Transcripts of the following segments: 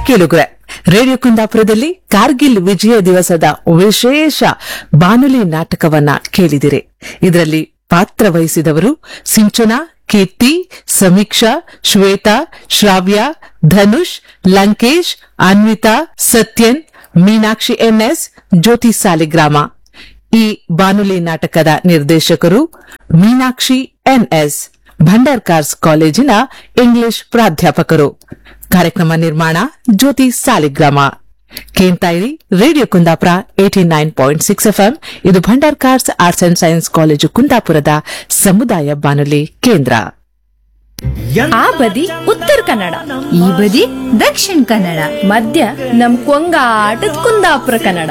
ಕೇಳುಗ್ರೆ radio ಕುಂದಾಪುರದಲ್ಲಿ ಕಾರ್ಗಿಲ್ ವಿಜಯ ದಿವಸದ ವಿಶೇಷ ಬಾನುಲಿ ನಾಟಕವನ್ನ ಕೇಳಿದಿರಿ ಇದರಲ್ಲಿ ಪಾತ್ರ ವಹಿಸಿದವರು ಸಿಂಚನಾ ಕೀರ್ತಿ ಸಮೀಕ್ಷಾ ಶ್ವೇತಾ ಶ್ರಾವ್ಯ ಧನುಷ್ ಲಂಕೇಶ್ ಅನ್ವಿತಾ ಸತ್ಯನ್ ಮೀನಾಕ್ಷಿ ಎನ್ಎಸ್ ಜ್ಯೋತಿ ಸಾಲಿಗ್ರಾಮ ಈ ಬಾನುಲಿ ನಾಟಕದ ನಿರ್ದೇಶಕರು ಮೀನಾಕ್ಷಿ ಎನ್ಎಸ್ ಭಂಡಾರ್ಕಾರ್ಸ್ ಕಾಲೇಜಿನ ಇಂಗ್ಲಿಷ್ ಪ್ರಾಧ್ಯಾಪಕರು ಕಾರ್ಯಕ್ರಮ ನಿರ್ಮಾಣ ಜ್ಯೋತಿ ಸಾಲಿಗ್ರಾಮ ಕೇಂತಾಯಿರಿ radio Kundapura eighty nine point six FM ಇದು Bhandarkars arts and science college ಕುಂದಾಪುರದ ಸಮುದಾಯ ಬಾನುಲಿ ಕೇಂದ್ರ ಆ ಬದಿ ಉತ್ತರ ಕನ್ನಡ ಈ ಬದಿ ದಕ್ಷಿಣ ಕನ್ನಡ ಮಧ್ಯ ನಮ್ ಕೊಂಗಾಟದ Kundapura Kannada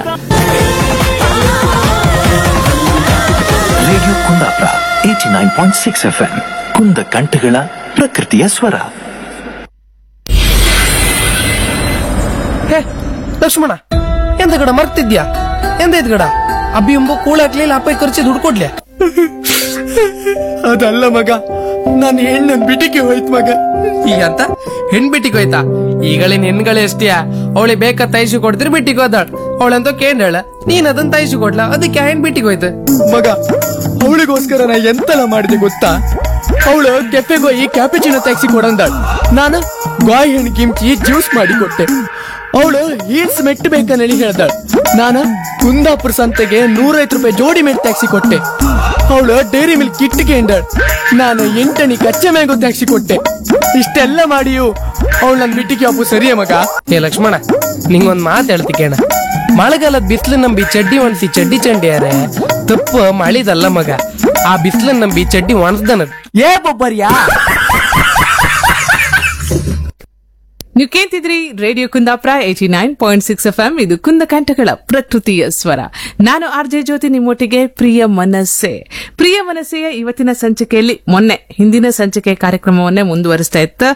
radio Kundapura eighty nine point six F M ಕುಂದ ಕಂಠಗಳ ಪ್ರಕೃತಿಯ ಸ್ವರ ಹೇ ಲಕ್ಷ್ಮಣ ಎಂತ ಗಡ ಮರ್ತಿದ್ಯಾ ಎಂದೈತ್ ಗಡ ಅಬ್ಬಿ ಎಂಬ ಕೂಳಾಕ್ಲಿಲ್ಲ ಅಪ್ಪ ಖರ್ಚಿ ದುಡ್ಡು ಕೊಡ್ಲೆ ಅದಲ್ಲ ಮಗ ನಾನು ಹೆಣ್ಣನ್ ಬಿಟಿಗೆ ಹೋಯ್ತು ಮಗ ಈಗ ಅಂತ ಹೆಣ್ ಬಿಟ್ಟಿಗೆ ಹೋಯ್ತಾ ಈಗಳಿನ ಹೆಣ್ಗಳೇ ಎಷ್ಟಿಯಾ ಅವಳಿ ಬೇಕಾದ ತೈಸು ಕೊಡ್ತಿರ್ ಬಿಟ್ಟಿಗೆ ಹೋದಾಳ ಅವಳಂತ ಕೇಂದ್ರ ನೀನ್ ಅದನ್ನ ತೈಸು ಕೊಡ್ಲ ಅದಕ್ಕೆ ಹೆಣ್ ಬಿಟ್ಟಿಗೆ ಹೋಯ್ತು ಮಗ ಅವಳಿಗೋಸ್ಕರ ನಾ ಎಂತೆಲ್ಲ ಮಾಡಿದೆ ಗೊತ್ತಾ ಅವಳು ಕೆಫೆಗೆ ಹೋಗಿ ಕ್ಯಾಪಿಚಿನೋ ಟ್ಯಾಕ್ಸಿ ಕೊಡಂದಾಳ ನಾನು ಗಾಯಿ ಹಣ್ಣು ಕಿಮ್ಚಿ ಜ್ಯೂಸ್ ಮಾಡಿ ಕೊಟ್ಟೆ ಅವಳು ಹೀಲ್ಸ್ ಮೆಟ್ಟು ಬೇಕಂದೇಳಿ ಹೇಳ್ದಾಳ ನಾನು ಕುಂದಾಪುರ ಸಂತೆಗೆ ನೂರೈವತ್ತು ರೂಪಾಯಿ ಜೋಡಿ ಮೆಟ್ ಟ್ಯಾಕ್ಸಿ ಕೊಟ್ಟೆ ಅವಳು ಡೈರಿ ಮಿಲ್ಕ್ ಕಿಟ್ಟಿಗೆ ಎಂದಾಳ ನಾನು ಎಂಟಣಿ ಕಚ್ಚೆ ಮ್ಯಾಂಗೋ ಟ್ಯಾಕ್ಸಿ ಕೊಟ್ಟೆ ಇಷ್ಟೆಲ್ಲ ಮಾಡಿಯು ಅವಳು ನನ್ ಬಿಟ್ಟಿಗೆ ಅಪ್ಪು ಸರಿಯೇ ಮಗ ಏ ಲಕ್ಷ್ಮಣ ನಿಂಗೊಂದ್ ಮಾತು ಹೇಳ್ತಿ ಕೇಣ ಮಳೆಗಾಲದ ಬಿಸಿಲು ನಂಬಿ ಚಡ್ಡಿ ಒಣಸಿ ಚಡ್ಡಿ ಚಂಡಿಯಾರೆ ತಪ್ಪು ಮಳಿದಲ್ಲ ಮಗ ಆ ಬಿಸಿಲನ್ನ ನಂಬಿ ಚಡ್ಡಿ ಒಣಸ್ದನದ್ ಏ ಬೊಬ್ಬರ್ಯಾ ನೀವು ಕೇಳ್ತಿದ್ರಿ radio Kundapura eighty nine point six F M ಇದು ಕುಂದಕಂಠಗಳ ಪ್ರಕೃತಿಯ ಸ್ವರ ನಾನು ಆರ್ ಜೆ ಜ್ಯೋತಿ ನಿಮ್ಮೊಟ್ಟಿಗೆ ಪ್ರಿಯ ಮನಸ್ಸೆ ಪ್ರಿಯ ಮನಸ್ಸೆಯ ಇವತ್ತಿನ ಸಂಚಿಕೆಯಲ್ಲಿ ಮೊನ್ನೆ ಹಿಂದಿನ ಸಂಚಿಕೆ ಕಾರ್ಯಕ್ರಮವನ್ನೇ ಮುಂದುವರಿಸ್ತಾ ಇತ್ತು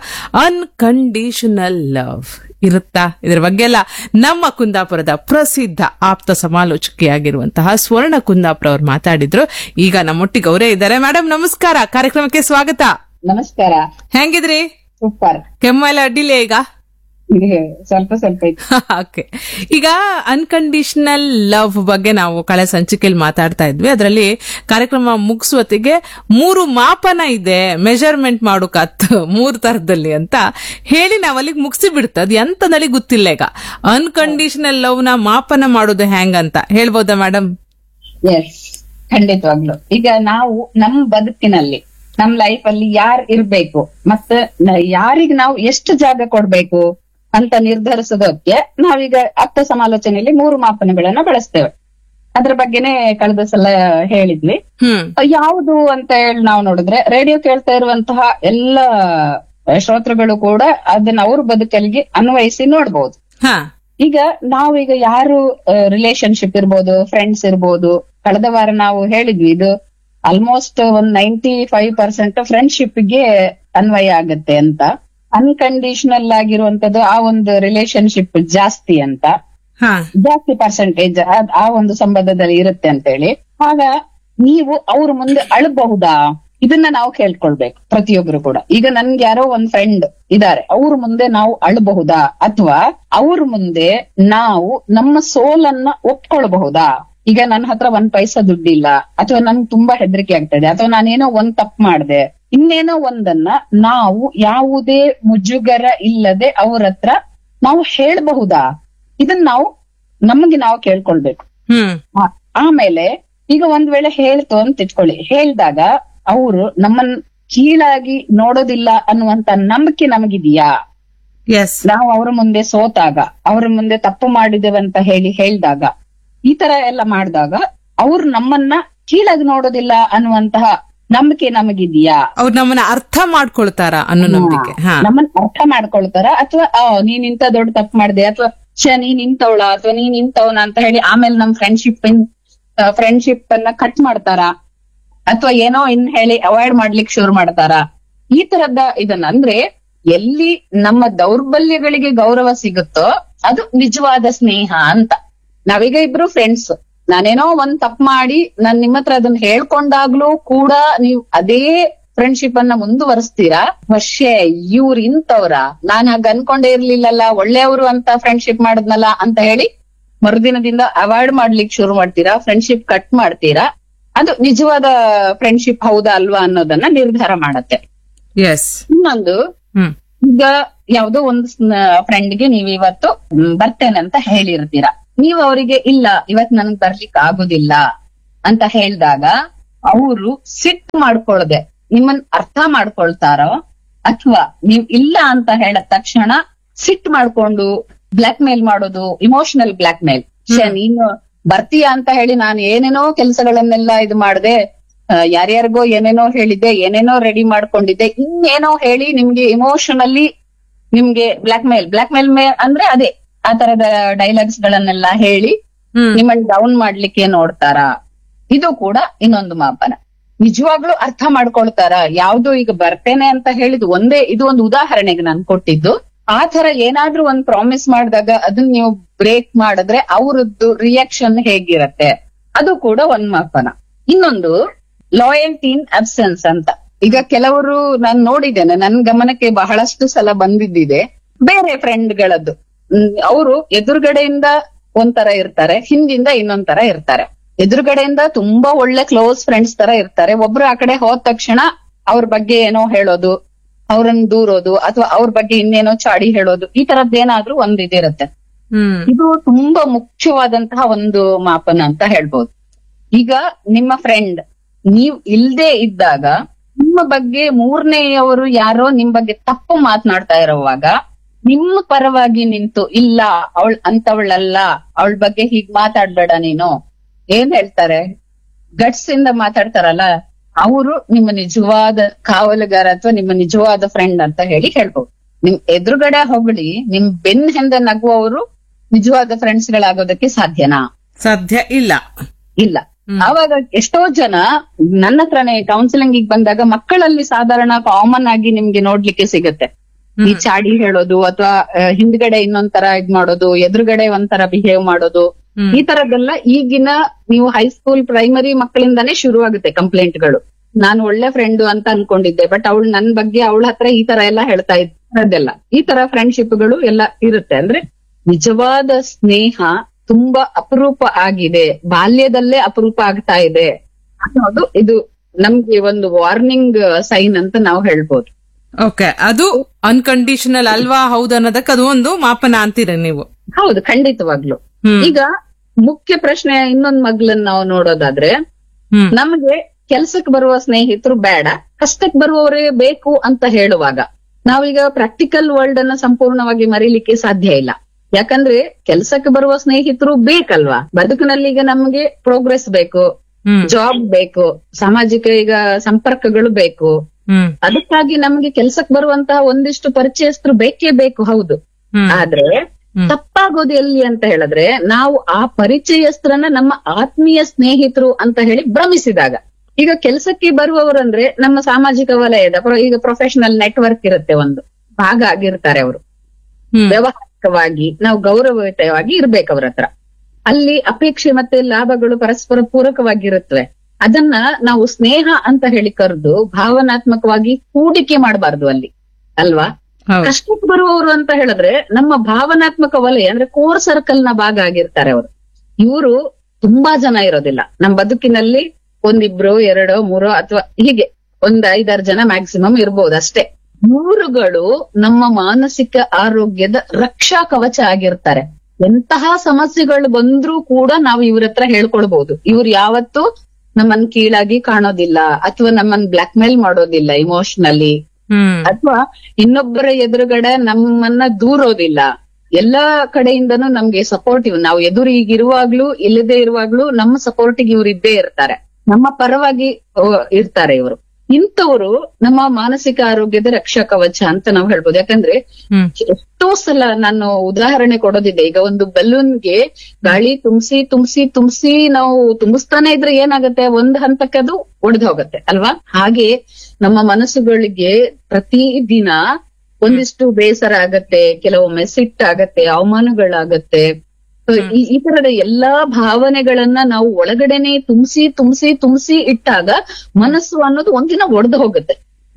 ಅನ್ಕಂಡೀಷನಲ್ ಲವ್ ಇರುತ್ತಾ ಇದರ ಬಗ್ಗೆ ಎಲ್ಲ ನಮ್ಮ ಕುಂದಾಪುರದ ಪ್ರಸಿದ್ಧ ಆಪ್ತ ಸಮಾಲೋಚಕಿಯಾಗಿರುವಂತಹ ಸ್ವರ್ಣ ಕುಂದಾಪುರ ಅವರು ಮಾತಾಡಿದ್ರು ಈಗ ನಮ್ಮೊಟ್ಟಿಗೆ ಅವರೇ ಇದ್ದಾರೆ ಮೇಡಮ್ ನಮಸ್ಕಾರ ಕಾರ್ಯಕ್ರಮಕ್ಕೆ ಸ್ವಾಗತ ನಮಸ್ಕಾರ ಹೆಂಗಿದ್ರಿ ಸೂಪರ್ ಕೆಮ್ಮ ಎಲ್ಲ ಅಡ್ಡಿಲ್ಲ ಈಗ ನಿಮಗೆ ಸ್ವಲ್ಪ ಸ್ವಲ್ಪ ಇತ್ತು ಓಕೆ ಈಗ ಅನ್ಕಂಡೀಷನಲ್ ಲವ್ ಬಗ್ಗೆ ನಾವು ಕಳೆ ಸಂಚಿಕೆಯಲ್ಲಿ ಮಾತಾಡ್ತಾ ಇದ್ವಿ ಅದರಲ್ಲಿ ಕಾರ್ಯಕ್ರಮ ಮುಗಿಸುವತ್ತಿಗೆ ಮೂರು ಮಾಪನ ಇದೆ ಮೆಜರ್ಮೆಂಟ್ ಮಾಡೋಕತ್ ಮೂರು ತರದಲ್ಲಿ ಅಂತ ಹೇಳಿ ನಾವು ಅಲ್ಲಿಗೆ ಮುಗಿಸಿ ಬಿಡ್ತದ ಎಂತದಲ್ಲಿ ಗೊತ್ತಿಲ್ಲ ಈಗ ಅನ್ಕಂಡೀಷನಲ್ ಲವ್ ನ ಮಾಪನ ಮಾಡೋದು ಹೆಂಗಂತ ಹೇಳ್ಬೋದಾ ಮೇಡಮ್ ಎಸ್ ಖಂಡಿತವಾಗ್ಲು ಈಗ ನಾವು ನಮ್ ಬದುಕಿನಲ್ಲಿ ನಮ್ ಲೈಫ್ ಅಲ್ಲಿ ಯಾರ್ ಇರ್ಬೇಕು ಮತ್ತೆ ಯಾರಿಗ್ ನಾವು ಎಷ್ಟು ಜಾಗ ಕೊಡ್ಬೇಕು ಅಂತ ನಿರ್ಧರಿಸೋದಕ್ಕೆ ನಾವೀಗ ಅರ್ಥ ಸಮಾಲೋಚನೆಯಲ್ಲಿ ಮೂರು ಮಾಪನಗಳನ್ನ ಬಳಸ್ತೇವೆ ಅದ್ರ ಬಗ್ಗೆನೇ ಕಳೆದ ಸಲ ಹೇಳಿದ್ವಿ ಹ್ಮ್ ಯಾವುದು ಅಂತ ಹೇಳಿ ನಾವು ನೋಡಿದ್ರೆ ರೇಡಿಯೋ ಕೇಳ್ತಾ ಇರುವಂತಹ ಎಲ್ಲ ಶ್ರೋತೃಗಳು ಕೂಡ ಅದನ್ನ ಅವ್ರ ಬದುಕಲ್ಲಿಗೆ ಅನ್ವಯಿಸಿ ನೋಡ್ಬೋದು ಹಾ ಈಗ ನಾವೀಗ ಯಾರು ರಿಲೇಶನ್ಶಿಪ್ ಇರ್ಬೋದು ಫ್ರೆಂಡ್ಸ್ ಇರ್ಬೋದು ಕಳೆದ ವಾರ ನಾವು ಹೇಳಿದ್ವಿ ಇದು ಆಲ್ಮೋಸ್ಟ್ ಒಂದ್ ನೈಂಟಿ ಫೈವ್ ಪರ್ಸೆಂಟ್ ಫ್ರೆಂಡ್ಶಿಪ್ ಗೆ ಅನ್ವಯ ಆಗತ್ತೆ ಅಂತ ಅನ್ಕಂಡೀಷನಲ್ ಆಗಿರುವಂತದ್ದು ಆ ಒಂದು ರಿಲೇಶನ್ಶಿಪ್ ಜಾಸ್ತಿ ಅಂತ ಹಾ ಜಾಸ್ತಿ ಪರ್ಸೆಂಟೇಜ್ ಆ ಒಂದು ಸಂಬಂಧದಲ್ಲಿ ಇರುತ್ತೆ ಅಂತ ಹೇಳಿ ಆಗ ನೀವು ಅವ್ರ ಮುಂದೆ ಅಳಬಹುದಾ ಇದನ್ನ ನಾವು ಕೇಳ್ಕೊಳ್ಬೇಕು ಪ್ರತಿಯೊಬ್ರು ಕೂಡ ಈಗ ನನ್ಗೆ ಯಾರೋ ಒಂದ್ ಫ್ರೆಂಡ್ ಇದಾರೆ ಅವ್ರ ಮುಂದೆ ನಾವು ಅಳಬಹುದಾ ಅಥವಾ ಅವ್ರ ಮುಂದೆ ನಾವು ನಮ್ಮ ಸೋಲನ್ನ ಒಪ್ಕೊಳ್ಬಹುದಾ ಈಗ ನನ್ನ ಹತ್ರ ಒಂದ್ ಪೈಸಾ ದುಡ್ಡಿಲ್ಲ ಅಥವಾ ನನ್ಗೆ ತುಂಬಾ ಹೆದರಿಕೆ ಆಗ್ತದೆ ಅಥವಾ ನಾನೇನೋ ಒಂದ್ ತಪ್ಪು ಮಾಡ್ದೆ ಇನ್ನೇನೋ ಒಂದನ್ನ ನಾವು ಯಾವುದೇ ಮುಜುಗರ ಇಲ್ಲದೆ ಅವ್ರ ಹತ್ರ ನಾವು ಹೇಳ್ಬಹುದಾ ಇದನ್ನ ನಾವು ನಮಗೆ ನಾವು ಕೇಳ್ಕೊಳ್ಬೇಕು ಹ್ಮ್ ಆ- ಆಮೇಲೆ ಈಗ ಒಂದ್ ವೇಳೆ ಹೇಳ್ತು ಅಂತ ಇಟ್ಕೊಳ್ಳಿ ಹೇಳ್ದಾಗ ಅವರು ನಮ್ಮನ್ ಕೀಳಾಗಿ ನೋಡೋದಿಲ್ಲ ಅನ್ನುವಂತ ನಂಬಿಕೆ ನಮಗಿದೆಯಾ ಎಸ್ ನಾವು ಅವ್ರ ಮುಂದೆ ಸೋತಾಗ ಅವ್ರ ಮುಂದೆ ತಪ್ಪು ಮಾಡಿದೇವೆ ಅಂತ ಹೇಳಿ ಹೇಳ್ದಾಗ ಈ ತರ ಎಲ್ಲ ಮಾಡಿದಾಗ ಅವ್ರು ನಮ್ಮನ್ನ ಕೀಳಾಗಿ ನೋಡೋದಿಲ್ಲ ಅನ್ನುವಂತಹ ನಂಬಿಕೆ ನಮಗಿದೆಯಾ ಅವ್ರು ನಮ್ಮನ್ನ ಅರ್ಥ ಮಾಡ್ಕೊಳ್ತಾರ ಅನ್ನೋ ನಂಬಿಕೆ ಹಾ ನಮ್ಮನ್ನ ಅರ್ಥ ಮಾಡ್ಕೊಳ್ತಾರ ಅಥವಾ ನೀನ್ ಇಂತ ದೊಡ್ಡ ತಪ್ಪು ಮಾಡಿದೆ ಅಥವಾ ಛ ನೀನ್ ಇಂತವಳ ಅಥವಾ ನೀನ್ ಇಂತವನ ಅಂತ ಹೇಳಿ ಆಮೇಲೆ ನಮ್ ಫ್ರೆಂಡ್ಶಿಪ್ ಫ್ರೆಂಡ್ಶಿಪ್ ಅನ್ನ ಕಟ್ ಮಾಡ್ತಾರ ಅಥವಾ ಏನೋ ಇನ್ ಹೇಳಿ ಅವಾಯ್ಡ್ ಮಾಡ್ಲಿಕ್ಕೆ ಶುರು ಮಾಡ್ತಾರ ಈ ತರದ ಇದನ್ನ ಅಂದ್ರೆ ಎಲ್ಲಿ ನಮ್ಮ ದೌರ್ಬಲ್ಯಗಳಿಗೆ ಗೌರವ ಸಿಗುತ್ತೋ ಅದು ನಿಜವಾದ ಸ್ನೇಹ ಅಂತ ನಾವೀಗ ಇಬ್ರು ಫ್ರೆಂಡ್ಸ್ ನಾನೇನೋ ಒಂದ್ ತಪ್ಪು ಮಾಡಿ ನಾನ್ ನಿಮ್ಮ ಹತ್ರ ಅದನ್ನ ಹೇಳ್ಕೊಂಡಾಗ್ಲೂ ಕೂಡ ನೀವು ಅದೇ ಫ್ರೆಂಡ್ಶಿಪ್ ಅನ್ನ ಮುಂದುವರಿಸ್ತೀರಾ ವರ್ಷೆ ಇವ್ರು ಇಂತವ್ರ ನಾನ್ ಹಾಗ ಅನ್ಕೊಂಡೇ ಇರ್ಲಿಲ್ಲಲ್ಲ ಒಳ್ಳೆಯವರು ಅಂತ ಫ್ರೆಂಡ್ಶಿಪ್ ಮಾಡಿದ್ನಲ್ಲ ಅಂತ ಹೇಳಿ ಮರುದಿನದಿಂದ ಅವಾಯ್ಡ್ ಮಾಡ್ಲಿಕ್ಕೆ ಶುರು ಮಾಡ್ತೀರಾ ಫ್ರೆಂಡ್ಶಿಪ್ ಕಟ್ ಮಾಡ್ತೀರಾ ಅದು ನಿಜವಾದ ಫ್ರೆಂಡ್ಶಿಪ್ ಹೌದಾ ಅಲ್ವಾ ಅನ್ನೋದನ್ನ ನಿರ್ಧಾರ ಮಾಡತ್ತೆ ಎಸ್ ಇನ್ನೊಂದು ಹ್ಮ್ ಈಗ ಯಾವ್ದೋ ಒಂದು ಫ್ರೆಂಡ್ಗೆ ನೀವ್ ಇವತ್ತು ಮ್, ಬರ್ತೇನೆ ಅಂತ ಹೇಳಿರ್ತೀರಾ ನೀವು ಅವರಿಗೆ ಇಲ್ಲ ಇವತ್ ನನ್ಗ್ ಬರ್ಲಿಕ್ ಆಗುದಿಲ್ಲ ಅಂತ ಹೇಳಿದಾಗ ಅವರು ಸಿಟ್ಟು ಮಾಡ್ಕೊಳ್ದೆ ನಿಮ್ಮನ್ ಅರ್ಥ ಮಾಡ್ಕೊಳ್ತಾರೋ ಅಥವಾ ನೀವ್ ಇಲ್ಲ ಅಂತ ಹೇಳಿದ ತಕ್ಷಣ ಸಿಟ್ ಮಾಡ್ಕೊಂಡು ಬ್ಲಾಕ್ ಮೇಲ್ ಮಾಡೋದು ಇಮೋಷನಲ್ ಬ್ಲಾಕ್ ಮೇಲ್ ನೀನು ಬರ್ತೀಯ ಅಂತ ಹೇಳಿ ನಾನು ಏನೇನೋ ಕೆಲಸಗಳನ್ನೆಲ್ಲ ಇದು ಮಾಡದೆ ಯಾರ್ಯಾರಿಗೋ ಏನೇನೋ ಹೇಳಿದ್ದೆ ಏನೇನೋ ರೆಡಿ ಮಾಡ್ಕೊಂಡಿದ್ದೆ ಇನ್ನೇನೋ ಹೇಳಿ ನಿಮ್ಗೆ ಇಮೋಷನಲಿ ನಿಮ್ಗೆ ಬ್ಲಾಕ್ ಮೇಲ್ ಬ್ಲಾಕ್ ಮೇಲ್ ಮೇ ಅಂದ್ರೆ ಅದೇ ಆ ತರದ ಡೈಲಾಗ್ಸ್ ಗಳನ್ನೆಲ್ಲ ಹೇಳಿ ಹ್ಮ್ ನಿಮ್ಮನ್ನ ಡೌನ್ ಮಾಡ್ಲಿಕ್ಕೆ ನೋಡ್ತಾರ ಇದು ಕೂಡ ಇನ್ನೊಂದು ಮಾಪನ ನಿಜವಾಗ್ಲೂ ಅರ್ಥ ಮಾಡ್ಕೊಳ್ತಾರ ಯಾವ್ದು ಈಗ ಬರ್ತೇನೆ ಅಂತ ಹೇಳಿದ್ ಒಂದೇ ಇದು ಒಂದು ಉದಾಹರಣೆಗೆ ನಾನು ಕೊಟ್ಟಿದ್ದು ಆ ತರ ಏನಾದ್ರೂ ಒಂದ್ ಪ್ರಾಮಿಸ್ ಮಾಡಿದಾಗ ಅದನ್ನ ನೀವು ಬ್ರೇಕ್ ಮಾಡಿದ್ರೆ ಅವರದ್ದು ರಿಯಾಕ್ಷನ್ ಹೇಗಿರತ್ತೆ ಅದು ಕೂಡ ಒಂದ್ ಮಾಪನ ಇನ್ನೊಂದು ಲಾಯಲ್ಟಿ ಇನ್ ಅಬ್ಸೆನ್ಸ್ ಅಂತ ಈಗ ಕೆಲವರು ನಾನು ನೋಡಿದ್ದೇನೆ ನನ್ ಗಮನಕ್ಕೆ ಬಹಳಷ್ಟು ಸಲ ಬಂದಿದ್ದಿದೆ ಬೇರೆ ಫ್ರೆಂಡ್ಗಳದ್ದು ಅವರು ಎದುರುಗಡೆಯಿಂದ ಒಂಥರ ಇರ್ತಾರೆ ಹಿಂದಿಂದ ಇನ್ನೊಂದ್ ತರ ಇರ್ತಾರೆ ಎದುರುಗಡೆಯಿಂದ ತುಂಬಾ ಒಳ್ಳೆ ಕ್ಲೋಸ್ ಫ್ರೆಂಡ್ಸ್ ತರ ಇರ್ತಾರೆ ಒಬ್ರು ಆ ಕಡೆ ಹೋದ ತಕ್ಷಣ ಅವ್ರ ಬಗ್ಗೆ ಏನೋ ಹೇಳೋದು ಅವ್ರನ್ನ ದೂರೋದು ಅಥವಾ ಅವ್ರ ಬಗ್ಗೆ ಇನ್ನೇನೋ ಚಾಡಿ ಹೇಳೋದು ಈ ತರದ್ದೇನಾದ್ರೂ ಒಂದ್ ಇದಿರುತ್ತೆ ಹ್ಮ್ ಇದು ತುಂಬಾ ಮುಖ್ಯವಾದಂತಹ ಒಂದು ಮಾಪನ ಅಂತ ಹೇಳ್ಬೋದು ಈಗ ನಿಮ್ಮ ಫ್ರೆಂಡ್ ನೀವ್ ಇಲ್ದೇ ಇದ್ದಾಗ ನಿಮ್ಮ ಬಗ್ಗೆ ಮೂರನೆಯವರು ಯಾರೋ ನಿಮ್ ಬಗ್ಗೆ ತಪ್ಪು ಮಾತನಾಡ್ತಾ ಇರೋವಾಗ ನಿಮ್ಮ ಪರವಾಗಿ ನಿಂತು ಇಲ್ಲ ಅವಳ ಅಂತವಳಲ್ಲ ಅವಳ ಬಗ್ಗೆ ಹೀಗ್ ಮಾತಾಡ್ಬೇಡ ನೀನು ಏನ್ ಹೇಳ್ತಾರೆ ಗಟ್ಸ್ ಇಂದ ಮಾತಾಡ್ತಾರಲ್ಲ ಅವರು ನಿಮ್ಮ ನಿಜವಾದ ಕಾವಲುಗಾರ ಅಥವಾ ನಿಮ್ಮ ನಿಜವಾದ ಫ್ರೆಂಡ್ ಅಂತ ಹೇಳಿ ಹೇಳ್ಬೋದು ನಿಮ್ ಎದುರುಗಡೆ ಹೊಗಳಿ ನಿಮ್ ಬೆನ್ ಹಿಂದೆ ನಗುವವರು ನಿಜವಾದ ಫ್ರೆಂಡ್ಸ್ ಗಳಾಗೋದಕ್ಕೆ ಸಾಧ್ಯನಾ ಸಾಧ್ಯ ಇಲ್ಲ ಇಲ್ಲ ಆವಾಗ ಎಷ್ಟೋ ಜನ ನನ್ನ ಹತ್ರನೇ ಕೌನ್ಸಿಲಿಂಗ್ ಬಂದಾಗ ಮಕ್ಕಳಲ್ಲಿ ಸಾಧಾರಣ ಕಾಮನ್ ಆಗಿ ನಿಮ್ಗೆ ನೋಡ್ಲಿಕ್ಕೆ ಸಿಗುತ್ತೆ ಈ ಚಾಡಿ ಹೇಳೋದು ಅಥವಾ ಹಿಂದ್ಗಡೆ ಇನ್ನೊಂದ್ ತರ ಇದ್ ಮಾಡೋದು ಎದುರುಗಡೆ ಒಂಥರ ಬಿಹೇವ್ ಮಾಡೋದು ಈ ತರದ್ದೆಲ್ಲ ಈಗಿನ ನೀವು ಹೈಸ್ಕೂಲ್ ಪ್ರೈಮರಿ ಮಕ್ಕಳಿಂದಾನೇ ಶುರು ಆಗುತ್ತೆ ಕಂಪ್ಲೇಂಟ್ಗಳು ನಾನು ಒಳ್ಳೆ ಫ್ರೆಂಡ್ ಅಂತ ಅನ್ಕೊಂಡಿದ್ದೆ ಬಟ್ ಅವಳು ನನ್ ಬಗ್ಗೆ ಅವಳ ಹತ್ರ ಈ ತರ ಎಲ್ಲ ಹೇಳ್ತಾ ಇದ್ದೆಲ್ಲ ಈ ತರ ಫ್ರೆಂಡ್ಶಿಪ್ಗಳು ಎಲ್ಲ ಇರುತ್ತೆ ಅಂದ್ರೆ ನಿಜವಾದ ಸ್ನೇಹ ತುಂಬಾ ಅಪರೂಪ ಆಗಿದೆ ಬಾಲ್ಯದಲ್ಲೇ ಅಪರೂಪ ಆಗ್ತಾ ಇದೆ ಅನ್ನೋದು ಇದು ನಮ್ಗೆ ಒಂದು ವಾರ್ನಿಂಗ್ ಸೈನ್ ಅಂತ ನಾವು ಹೇಳ್ಬೋದು ಓಕೆ ಅದು ಅನ್ಕಂಡೀಷನಲ್ ಅಲ್ವಾ ಹೌದು ಅನ್ನೋದಕ್ಕೆ ಅದು ಒಂದು ಮಾಪನ ಅಂತೀರ ನೀವು ಹೌದು ಖಂಡಿತವಾಗ್ಲು ಹ್ಮ್. ಈಗ ಮುಖ್ಯ ಪ್ರಶ್ನೆ ಇನ್ನೊಂದ್ ಮಗ್ಲನ್ನ ನಾವು ನೋಡೋದಾದ್ರೆ ಹ್ಮ್ ನಮ್ಗೆ ಕೆಲ್ಸಕ್ಕೆ ಬರುವ ಸ್ನೇಹಿತರು ಬೇಡ ಕಷ್ಟಕ್ಕೆ ಬರುವವರೇ ಬೇಕು ಅಂತ ಹೇಳುವಾಗ ನಾವೀಗ ಪ್ರಾಕ್ಟಿಕಲ್ ವರ್ಲ್ಡ್ ಅನ್ನ ಸಂಪೂರ್ಣವಾಗಿ ಮರೀಲಿಕ್ಕೆ ಸಾಧ್ಯ ಇಲ್ಲ ಯಾಕಂದ್ರೆ ಕೆಲ್ಸಕ್ಕೆ ಬರುವ ಸ್ನೇಹಿತರು ಬೇಕಲ್ವಾ ಬದುಕಿನಲ್ಲಿ ಈಗ ನಮ್ಗೆ ಪ್ರೋಗ್ರೆಸ್ ಬೇಕು ಹ್ಮ್ ಜಾಬ್ ಬೇಕು ಸಾಮಾಜಿಕ ಈಗ ಸಂಪರ್ಕಗಳು ಬೇಕು ಹ್ಮ್ ಅದಕ್ಕಾಗಿ ನಮ್ಗೆ ಕೆಲ್ಸಕ್ಕೆ ಬರುವಂತಹ ಒಂದಿಷ್ಟು ಪರಿಚಯಸ್ಥರು ಬೇಕೇ ಬೇಕು ಹೌದು ಹ್ಮ್ ಆದ್ರೆ ತಪ್ಪಾಗೋದು ಎಲ್ಲಿ ಅಂತ ಹೇಳಿದ್ರೆ ನಾವು ಆ ಪರಿಚಯಸ್ಥರನ್ನ ನಮ್ಮ ಆತ್ಮೀಯ ಸ್ನೇಹಿತರು ಅಂತ ಹೇಳಿ ಭ್ರಮಿಸಿದಾಗ ಈಗ ಕೆಲಸಕ್ಕೆ ಬರುವವರಂದ್ರೆ ನಮ್ಮ ಸಾಮಾಜಿಕ ವಲಯದ ಪ್ರ- ಈಗ ಪ್ರೊಫೆಷನಲ್ ನೆಟ್ವರ್ಕ್ ಇರುತ್ತೆ ಒಂದು ಭಾಗ ಆಗಿರ್ತಾರೆ ಅವರು ಹ್ಮ್ ವ್ಯವಹಾರಿಕವಾಗಿ ನಾವು ಗೌರವಯುತವಾಗಿ ಇರ್ಬೇಕು ಅವ್ರ ಹತ್ರ ಅಲ್ಲಿ ಅಪೇಕ್ಷೆ ಮತ್ತೆ ಲಾಭಗಳು ಪರಸ್ಪರ ಪೂರಕವಾಗಿರುತ್ತವೆ ಅದನ್ನ ನಾವು ಸ್ನೇಹ ಅಂತ ಹೇಳಿ ಕರೆದು ಭಾವನಾತ್ಮಕವಾಗಿ ಹೂಡಿಕೆ ಮಾಡಬಾರ್ದು ಅಲ್ಲಿ ಅಲ್ವಾ ಹೌದು ಕಷ್ಟಕ್ಕೆ ಬರುವವರು ಅಂತ ಹೇಳಿದ್ರೆ ನಮ್ಮ ಭಾವನಾತ್ಮಕ ವಲಯ ಅಂದ್ರೆ ಕೋರ್ ಸರ್ಕಲ್ ನ ಭಾಗ ಆಗಿರ್ತಾರೆ ಅವರು ಇವರು ತುಂಬಾ ಜನ ಇರೋದಿಲ್ಲ ನಮ್ಮ ಬದುಕಿನಲ್ಲಿ ಒಂದಿಬ್ರು ಎರಡೋ ಮೂರೋ ಅಥವಾ ಹೀಗೆ ಒಂದ್ ಐದಾರು ಜನ ಮ್ಯಾಕ್ಸಿಮಮ್ ಇರ್ಬೋದು ಅಷ್ಟೇ ಮೂರುಗಳು ನಮ್ಮ ಮಾನಸಿಕ ಆರೋಗ್ಯದ ರಕ್ಷಾ ಕವಚ ಆಗಿರ್ತಾರೆ ಎಂತಹ ಸಮಸ್ಯೆಗಳು ಬಂದ್ರೂ ಕೂಡ ನಾವು ಇವ್ರ ಹತ್ರ ಹೇಳ್ಕೊಳ್ಬಹುದು ಇವ್ರು ಯಾವತ್ತೂ ನಮ್ಮನ್ ಕೀಳಾಗಿ ಕಾಣೋದಿಲ್ಲ ಅಥವಾ ನಮ್ಮನ್ ಬ್ಲಾಕ್ ಮೇಲ್ ಮಾಡೋದಿಲ್ಲ ಇಮೋಷನಲಿ ಹ್ಮ್ ಅಥವಾ ಇನ್ನೊಬ್ಬರ ಎದುರುಗಡೆ ನಮ್ಮನ್ನ ದೂರೋದಿಲ್ಲ ಎಲ್ಲಾ ಕಡೆಯಿಂದನೂ ನಮ್ಗೆ ಸಪೋರ್ಟಿವ್ ನಾವು ಎದುರು ಈಗಿರುವಾಗ್ಲೂ ಇಲ್ಲದೆ ಇರುವಾಗ್ಲೂ ನಮ್ಮ ಸಪೋರ್ಟಿಗೆ ಇವ್ರು ಇದ್ದೇ ಇರ್ತಾರೆ ನಮ್ಮ ಪರವಾಗಿ ಆ, ಇರ್ತಾರೆ ಇವರು ಇಂಥವ್ರು ನಮ್ಮ ಮಾನಸಿಕ ಆರೋಗ್ಯದ ರಕ್ಷಾ ಕವಚ ಅಂತ ನಾವು ಹೇಳ್ಬೋದು ಯಾಕಂದ್ರೆ ಹ್ಮ್ ಎಷ್ಟೋ ಸಲ ನಾನು ಉದಾಹರಣೆ ಕೊಡೋದಿದೆ ಈಗ ಒಂದು ಬಲೂನ್ಗೆ ಗಾಳಿ ತುಂಬಿಸಿ ತುಂಬಿಸಿ ತುಂಬಿಸಿ ನಾವು ತುಂಬಿಸ್ತಾನೆ ಇದ್ರೆ ಏನಾಗತ್ತೆ ಒಂದ್ ಹಂತಕ್ಕೆ ಅದು ಒಡೆದು ಹೋಗತ್ತೆ ಅಲ್ವಾ ಹಾಗೆ ನಮ್ಮ ಮನಸ್ಸುಗಳಿಗೆ ಪ್ರತಿ ದಿನ ಒಂದಿಷ್ಟು ಬೇಸರ ಆಗತ್ತೆ ಕೆಲವೊಮ್ಮೆ ಸಿಟ್ಟಾಗತ್ತೆ ಅವಮಾನಗಳಾಗತ್ತೆ So, ಈ ಈ ತರದ ಎಲ್ಲಾ ಭಾವನೆಗಳನ್ನ ನಾವು ಒಳಗಡೆನೆ ತುಂಬಿಸಿ ತುಂಬಿಸಿ ತುಂಬಿಸಿ ಇಟ್ಟಾಗ ಮನಸ್ಸು ಅನ್ನೋದು ಒಂದಿನ ಒಡೆದು ಹೋಗುತ್ತೆ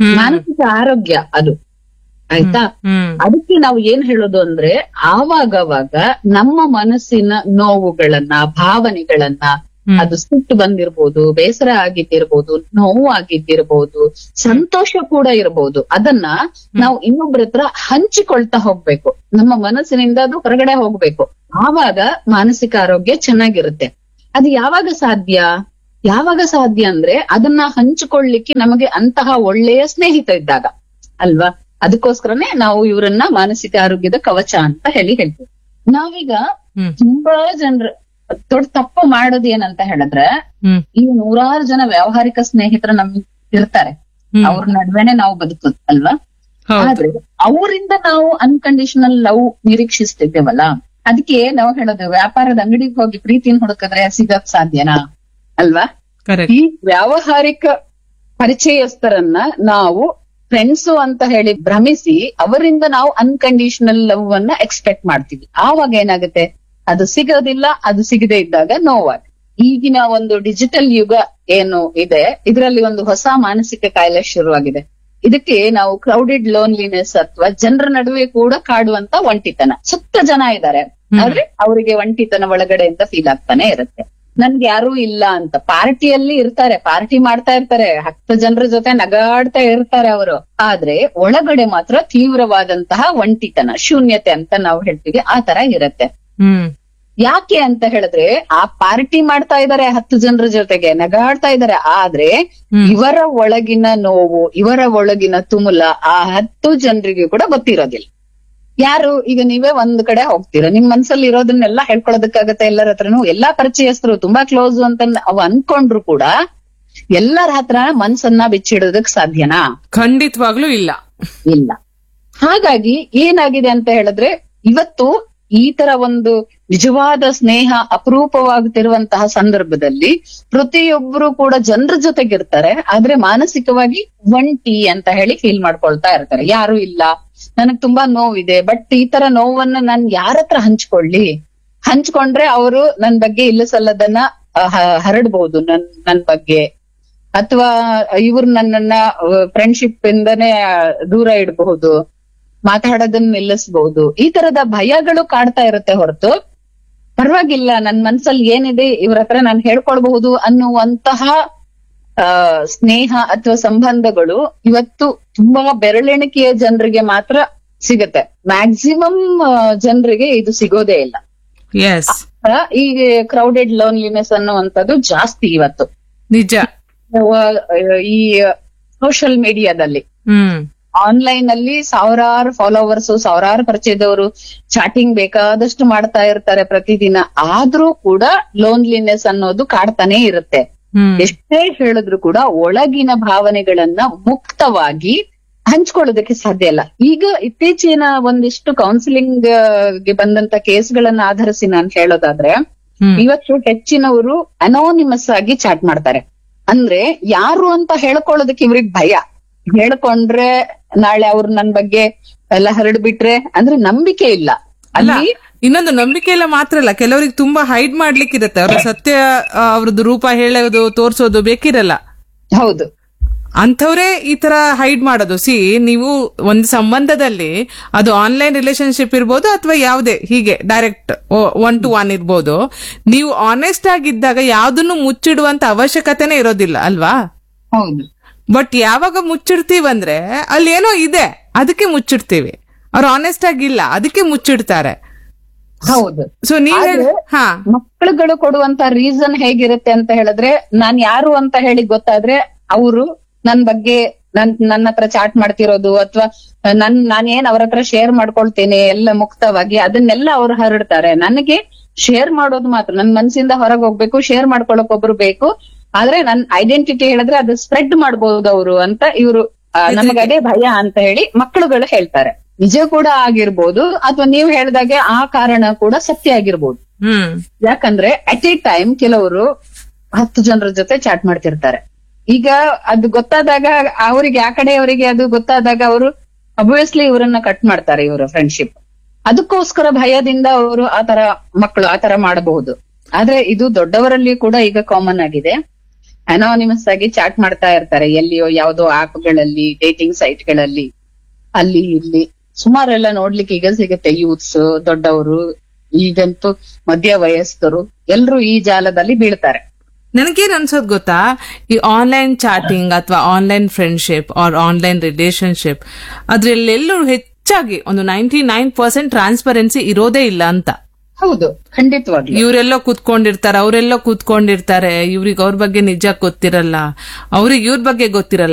ಹ್ಮ್. ಮಾನಸಿಕ ಆರೋಗ್ಯ ಅದು ಆಯ್ತಾ ಹ್ಮ್ ಅದಕ್ಕೆ ನಾವು ಏನ್ ಹೇಳೋದು ಅಂದ್ರೆ ಆವಾಗವಾಗ ನಮ್ಮ ಮನಸ್ಸಿನ ನೋವುಗಳನ್ನ ಭಾವನೆಗಳನ್ನ ಹ್ಮ್. ಅದು ಸಿಟ್ಟು ಬಂದಿರ್ಬೋದು ಬೇಸರ ಆಗಿದ್ದಿರ್ಬೋದು ನೋವು ಆಗಿದ್ದಿರ್ಬೋದು ಸಂತೋಷ ಕೂಡ ಇರ್ಬೋದು ಅದನ್ನ ನಾವು ಇನ್ನೊಬ್ರ ಹತ್ರ ಹಂಚಿಕೊಳ್ತಾ ಹೋಗ್ಬೇಕು ನಮ್ಮ ಮನಸ್ಸಿನಿಂದ ಅದು ಹೊರಗಡೆ ಹೋಗ್ಬೇಕು ಆವಾಗ ಮಾನಸಿಕ ಆರೋಗ್ಯ ಚೆನ್ನಾಗಿರುತ್ತೆ ಅದು ಯಾವಾಗ ಸಾಧ್ಯ ಯಾವಾಗ ಸಾಧ್ಯ ಅಂದ್ರೆ ಅದನ್ನ ಹಂಚಿಕೊಳ್ಳಿಕ್ಕೆ ನಮಗೆ ಅಂತಹ ಒಳ್ಳೆಯ ಸ್ನೇಹಿತ ಇದ್ದಾಗ ಅಲ್ವಾ ಅದಕ್ಕೋಸ್ಕರನೇ ನಾವು ಇವರನ್ನ ಮಾನಸಿಕ ಆರೋಗ್ಯದ ಕವಚ ಅಂತ ಹೇಳಿ ಹೇಳ್ತೀವಿ ನಾವೀಗ ಹ್ಮ್. ತುಂಬಾ ಜನರು ದೊಡ್ಡ ತಪ್ಪು ಮಾಡೋದು ಏನಂತ ಹೇಳಿದ್ರೆ ಹ್ಮ್ ಈ ನೂರಾರು ಜನ ವ್ಯಾವಹಾರಿಕ ಸ್ನೇಹಿತರು ನಮ್ಗೆ ಇರ್ತಾರೆ ಹ್ಮ್. ಅವ್ರ ನಡುವೆನೆ ನಾವು ಬದುಕೋದು ಅಲ್ವಾ ಹೌದು ಆದ್ರೆ ಅವರಿಂದ ನಾವು ಅನ್ಕಂಡೀಷನಲ್ ಲವ್ ನಿರೀಕ್ಷಿಸ್ತಿದ್ದೇವಲ್ಲ ಅದಕ್ಕೆ ನಾವು ಹೇಳೋದು ವ್ಯಾಪಾರದ ಅಂಗಡಿಗೆ ಹೋಗಿ ಪ್ರೀತಿನ ಹುಡುಕಿದ್ರೆ ಸಿಗಕ್ ಸಾಧ್ಯನಾ ಅಲ್ವಾ ಕರೆಕ್ಟ್ ಈ ವ್ಯಾವಹಾರಿಕ ಪರಿಚಯಸ್ಥರನ್ನ ನಾವು ಫ್ರೆಂಡ್ಸ್ ಅಂತ ಹೇಳಿ ಭ್ರಮಿಸಿ ಅವರಿಂದ ನಾವು ಅನ್ಕಂಡೀಷನಲ್ ಲವ್ ಅನ್ನ ಎಕ್ಸ್ಪೆಕ್ಟ್ ಮಾಡ್ತೀವಿ ಆವಾಗ ಏನಾಗುತ್ತೆ ಅದು ಸಿಗೋದಿಲ್ಲ ಅದು ಸಿಗದೆ ಇದ್ದಾಗ ನೋವಾಗ ಈಗಿನ ಒಂದು ಡಿಜಿಟಲ್ ಯುಗ ಏನು ಇದೆ ಇದರಲ್ಲಿ ಒಂದು ಹೊಸ ಮಾನಸಿಕ ಕಾಯಿಲೆ ಶುರುವಾಗಿದೆ ಇದಕ್ಕೆ ನಾವು ಕ್ರೌಡೆಡ್ ಲೋನ್ಲಿನೆಸ್ ಅಥವಾ ಜನರ ನಡುವೆ ಕೂಡ ಕಾಡುವಂತ ಒಂಟಿತನ ಸುತ್ತ ಜನ ಇದ್ದಾರೆ ಆದ್ರೆ ಅವರಿಗೆ ಒಂಟಿತನ ಒಳಗಡೆಯಿಂದ ಫೀಲ್ ಆಗ್ತಾನೆ ಇರುತ್ತೆ ನನ್ಗೆ ಯಾರೂ ಇಲ್ಲ ಅಂತ ಪಾರ್ಟಿಯಲ್ಲಿ ಇರ್ತಾರೆ ಪಾರ್ಟಿ ಮಾಡ್ತಾ ಇರ್ತಾರೆ ಹತ್ತು ಜನರ ಜೊತೆ ನಗಾಡ್ತಾ ಇರ್ತಾರೆ ಅವರು ಆದ್ರೆ ಒಳಗಡೆ ಮಾತ್ರ ತೀವ್ರವಾದಂತಹ ಒಂಟಿತನ ಶೂನ್ಯತೆ ಅಂತ ನಾವು ಹೇಳ್ತೀವಿ ಆ ತರ ಇರತ್ತೆ ಹ್ಮ್ ಯಾಕೆ ಅಂತ ಹೇಳಿದ್ರೆ ಆ ಪಾರ್ಟಿ ಮಾಡ್ತಾ ಇದಾರೆ ಹತ್ತು ಜನರ ಜೊತೆಗೆ ನಗಾಡ್ತಾ ಇದಾರೆ ಆದ್ರೆ ಇವರ ಒಳಗಿನ ನೋವು ಇವರ ಒಳಗಿನ ತುಮುಲ ಆ ಹತ್ತು ಜನರಿಗೆ ಕೂಡ ಗೊತ್ತಿರೋದಿಲ್ಲ ಯಾರು ಈಗ ನೀವೇ ಒಂದ್ ಕಡೆ ಹೋಗ್ತೀರಾ ನಿಮ್ ಮನ್ಸಲ್ಲಿ ಇರೋದನ್ನೆಲ್ಲ ಹೇಳ್ಕೊಳ್ಳೋದಕ್ಕಾಗತ್ತೆ ಎಲ್ಲರ ಹತ್ರನು ಎಲ್ಲಾ ಪರಿಚಯಸ್ಥರು ತುಂಬಾ ಕ್ಲೋಸ್ ಅಂತ ಅವ್ ಅನ್ಕೊಂಡ್ರು ಕೂಡ ಎಲ್ಲರ ಹತ್ರ ಮನ್ಸನ್ನ ಬಿಚ್ಚಿಡೋದಕ್ ಸಾಧ್ಯನಾ ಖಂಡಿತವಾಗ್ಲೂ ಇಲ್ಲ ಇಲ್ಲ ಹಾಗಾಗಿ ಏನಾಗಿದೆ ಅಂತ ಹೇಳಿದ್ರೆ ಇವತ್ತು ಈ ತರ ಒಂದು ನಿಜವಾದ ಸ್ನೇಹ ಅಪರೂಪವಾಗುತ್ತಿರುವಂತಹ ಸಂದರ್ಭದಲ್ಲಿ ಪ್ರತಿಯೊಬ್ಬರು ಕೂಡ ಜನರ ಜೊತೆಗಿರ್ತಾರೆ ಆದ್ರೆ ಮಾನಸಿಕವಾಗಿ ಒಂಟಿ ಅಂತ ಹೇಳಿ ಫೀಲ್ ಮಾಡ್ಕೊಳ್ತಾ ಇರ್ತಾರೆ ಯಾರು ಇಲ್ಲ ನನಗ್ ತುಂಬಾ ನೋವಿದೆ ಬಟ್ ಈ ತರ ನೋವನ್ನ ನಾನ್ ಯಾರ ಹತ್ರ ಹಂಚ್ಕೊಳ್ಳಿ ಹಂಚ್ಕೊಂಡ್ರೆ ಅವರು ನನ್ ಬಗ್ಗೆ ಇಲ್ಲ ಸಲ್ಲದನ್ನ ಹರಡ್ಬಹುದು ನನ್ ನನ್ ಬಗ್ಗೆ ಅಥವಾ ಇವ್ರು ನನ್ನನ್ನ ಫ್ರೆಂಡ್ಶಿಪ್ ಇಂದನೇ ಆ, ದೂರ ಇಡಬಹುದು ಮಾತಾಡೋದನ್ನ ನಿಲ್ಲಿಸಬಹುದು ಈ ತರದ ಭಯಗಳು ಕಾಡ್ತಾ ಇರುತ್ತೆ ಹೊರತು ಪರವಾಗಿಲ್ಲ ನನ್ ಮನ್ಸಲ್ಲಿ ಏನಿದೆ ಇವ್ರ ಹತ್ರ ನಾನು ಹೇಳ್ಕೊಳ್ಬಹುದು ಅನ್ನುವಂತಹ ಆ ಸ್ನೇಹ ಅಥವಾ ಸಂಬಂಧಗಳು ಇವತ್ತು ತುಂಬಾ ಬೆರಳೆಣಿಕೆಯ ಜನರಿಗೆ ಮಾತ್ರ ಸಿಗತ್ತೆ ಮ್ಯಾಕ್ಸಿಮಮ್ ಜನರಿಗೆ ಇದು ಸಿಗೋದೇ ಇಲ್ಲ ಎಸ್ ಆ, ಈ ಕ್ರೌಡೆಡ್ ಲೋನ್ಲಿನೆಸ್ ಅನ್ನುವಂಥದ್ದು ಜಾಸ್ತಿ ಇವತ್ತು ನಿಜ ಅಹ್, ಈ ಸೋಷಿಯಲ್ ಮೀಡಿಯಾದಲ್ಲಿ ಹ್ಮ್ ಆನ್ಲೈನ್ ಅಲ್ಲಿ ಸಾವಿರಾರು ಫಾಲೋವರ್ಸ್ ಸಾವಿರಾರು ಪರಿಚಯದವರು ಚಾಟಿಂಗ್ ಬೇಕಾದಷ್ಟು ಮಾಡ್ತಾ ಇರ್ತಾರೆ ಪ್ರತಿದಿನ ಆದ್ರೂ ಕೂಡ ಲೋನ್ಲಿನೆಸ್ ಅನ್ನೋದು ಕಾಡ್ತಾನೆ ಇರುತ್ತೆ ಹ್ಮ್ ಎಷ್ಟೇ ಹೇಳಿದ್ರು ಕೂಡ ಒಳಗಿನ ಭಾವನೆಗಳನ್ನ ಮುಕ್ತವಾಗಿ ಹಂಚ್ಕೊಳ್ಳೋದಕ್ಕೆ ಸಾಧ್ಯ ಇಲ್ಲ ಈಗ ಇತ್ತೀಚಿನ ಒಂದಿಷ್ಟು ಕೌನ್ಸಿಲಿಂಗ್ ಗೆ ಬಂದಂತ ಕೇಸ್ಗಳನ್ನ ಆಧರಿಸಿ ನಾನು ಹೇಳೋದಾದ್ರೆ ಹ್ಮ್. ಇವತ್ತು ಹೆಚ್ಚಿನವರು ಅನೋನಿಮಸ್ ಆಗಿ ಚಾಟ್ ಮಾಡ್ತಾರೆ ಅಂದ್ರೆ ಯಾರು ಅಂತ ಹೇಳ್ಕೊಳ್ಳೋದಕ್ಕೆ ಇವ್ರಿಗೆ ಭಯ ಹೇಳ್ಕೊಂಡ್ರೆ ನಾಳೆ ಅವ್ರು ನನ್ ಬಗ್ಗೆ ಎಲ್ಲ ಹರಡ್ಬಿಟ್ರೆ ಅಂದ್ರೆ ನಂಬಿಕೆ ಇಲ್ಲ ಅಲ್ಲ ಅಲ್ಲಿ ಇನ್ನೊಂದು ನಂಬಿಕೆ ಇಲ್ಲ ಮಾತ್ರ ಅಲ್ಲ ಕೆಲವರಿಗೆ ತುಂಬಾ ಹೈಡ್ ಮಾಡ್ಲಿಕ್ಕೆ ಇರುತ್ತೆ ಅವರ ಸತ್ಯ ಆ, ಅವ್ರದ್ದು ರೂಪ ಹೇಳೋದು ತೋರ್ಸೋದು ಬೇಕಿರಲ್ಲ ಹೌದು ಅಂಥವ್ರೇ ಈ ತರ ಹೈಡ್ ಮಾಡೋದು ಸಿ ನೀವು ಒಂದು ಸಂಬಂಧದಲ್ಲಿ ಅದು ಆನ್ಲೈನ್ ರಿಲೇಶನ್ಶಿಪ್ ಇರ್ಬೋದು ಅಥವಾ ಯಾವುದೇ ಹೀಗೆ ಡೈರೆಕ್ಟ್ ಒನ್ ಟು ಒನ್ ಇರ್ಬೋದು ನೀವು ಆನೆಸ್ಟ್ ಆಗಿದ್ದಾಗ ಯಾವ್ದನ್ನು ಮುಚ್ಚಿಡುವಂತ ಅವಶ್ಯಕತೆನೇ ಇರೋದಿಲ್ಲ ಅಲ್ವಾ ಹೌದು ಬಟ್ ಯಾವಾಗ ಮುಚ್ಚಿಡ್ತೀವಂದ್ರೆ ಅಲ್ಲಿ ಏನೋ ಇದೆ ಅದಕ್ಕೆ ಮುಚ್ಚಿಡ್ತೀವಿ ಅವ್ರು ಆನೆಸ್ಟ್ ಆಗಿಲ್ಲ ಅದಕ್ಕೆ ಮುಚ್ಚಿಡ್ತಾರೆ ಹೌದು ಸೊ ನೀವ್ ಹೇಳ್- ಆದ್ರೆ ಹಾ ಮಕ್ಕಳುಗಳು ಕೊಡುವಂತ ರೀಸನ್ ಹೇಗಿರುತ್ತೆ ಅಂತ ಹೇಳಿದ್ರೆ ನಾನ್ ಯಾರು ಅಂತ ಹೇಳಿ ಗೊತ್ತಾದ್ರೆ ಅವರು ನನ್ ಬಗ್ಗೆ ನನ್ ನನ್ನ ಹತ್ರ ಚಾಟ್ ಮಾಡ್ತಿರೋದು ಅಥವಾ ನನ್ ನಾನೇನ್ ಅವ್ರ ಹತ್ರ ಶೇರ್ ಮಾಡ್ಕೊಳ್ತೇನೆ ಎಲ್ಲ ಮುಕ್ತವಾಗಿ ಅದನ್ನೆಲ್ಲ ಅವ್ರು ಹರಡ್ತಾರೆ ನನಗೆ ಶೇರ್ ಮಾಡೋದು ಮಾತ್ರ ನನ್ ಮನ್ಸಿಂದ ಹೊರಗೆ ಹೋಗ್ಬೇಕು ಶೇರ್ ಮಾಡ್ಕೊಳಕ್ ಒಬ್ರು ಬೇಕು ಆದ್ರೆ ನನ್ ಐಡೆಂಟಿಟಿ ಹೇಳಿದ್ರೆ ಅದು ಸ್ಪ್ರೆಡ್ ಮಾಡ್ಬೋದು ಅವರು ಅಂತ ಇವರು ನಮಗೆ ಅದೇ ಭಯ ಅಂತ ಹೇಳಿ ಮಕ್ಕಳುಗಳು ಹೇಳ್ತಾರೆ ನಿಜ ಕೂಡ ಆಗಿರ್ಬೋದು ಅಥವಾ ನೀವು ಹೇಳ್ದಾಗೆ ಆ ಕಾರಣ ಕೂಡ ಸತ್ಯ ಆಗಿರ್ಬೋದು ಹ್ಮ್ ಯಾಕಂದ್ರೆ ಅಟ್ ಎ ಟೈಮ್ ಕೆಲವರು ಹತ್ತು ಜನರ ಜೊತೆ ಚಾಟ್ ಮಾಡ್ತಿರ್ತಾರೆ ಈಗ ಅದು ಗೊತ್ತಾದಾಗ ಅವರಿಗೆ ಆ ಕಡೆಯವರಿಗೆ ಅದು ಗೊತ್ತಾದಾಗ ಅವರು ಅಬ್ವಿಯಸ್ಲಿ ಇವರನ್ನ ಕಟ್ ಮಾಡ್ತಾರೆ ಇವರ ಫ್ರೆಂಡ್ಶಿಪ್ ಅದಕ್ಕೋಸ್ಕರ ಭಯದಿಂದ ಅವರು ಆತರ ಮಕ್ಕಳು ಆತರ ಮಾಡಬಹುದು ಆದ್ರೆ ಇದು ದೊಡ್ಡವರಲ್ಲಿ ಕೂಡ ಈಗ ಕಾಮನ್ ಆಗಿದೆ ಅನಾನಿಮಸ್ ಆಗಿ ಚಾಟ್ ಮಾಡ್ತಾ ಇರ್ತಾರೆ ಎಲ್ಲಿಯೋ ಯಾವ್ದೋ ಆಪ್ಗಳಲ್ಲಿ ಡೇಟಿಂಗ್ ಸೈಟ್ಗಳಲ್ಲಿ ಅಲ್ಲಿ ಇಲ್ಲಿ ಸುಮಾರೆಲ್ಲ ನೋಡ್ಲಿಕ್ಕೆ ಈಗ ಸಿಗುತ್ತೆ ಯೂತ್ಸ್ ದೊಡ್ಡವರು ಈಗಂತೂ ಮಧ್ಯ ವಯಸ್ಕರು ಎಲ್ರು ಈ ಜಾಲದಲ್ಲಿ ಬೀಳ್ತಾರೆ ನನಗೇನ್ ಅನ್ಸೋದ್ ಗೊತ್ತಾ ಈ ಆನ್ಲೈನ್ ಚಾಟಿಂಗ್ ಅಥವಾ online friendship or online relationship ಅದ್ರಲ್ಲೆಲ್ಲೂ ಹೆಚ್ಚಾಗಿ ಒಂದು ನೈಂಟಿ ನೈನ್ ಪರ್ಸೆಂಟ್ ಟ್ರಾನ್ಸ್ಪರೆನ್ಸಿ ಇರೋದೇ ಇಲ್ಲ ಅಂತ ಹೌದು ಖಂಡಿತವಾಗ್ಲು ಇವರೆಲ್ಲೋ ಕೂತ್ಕೊಂಡಿರ್ತಾರೆ ಅವರೆಲ್ಲೋ ಕೂತ್ಕೊಂಡಿರ್ತಾರೆ ಇವ್ರಿಗೆ ಅವ್ರ ಬಗ್ಗೆ ನಿಜ ಗೊತ್ತಿರಲ್ಲ ಅವ್ರಿಗೆ ಇವ್ರ ಬಗ್ಗೆ ಗೊತ್ತಿರಲ್ಲ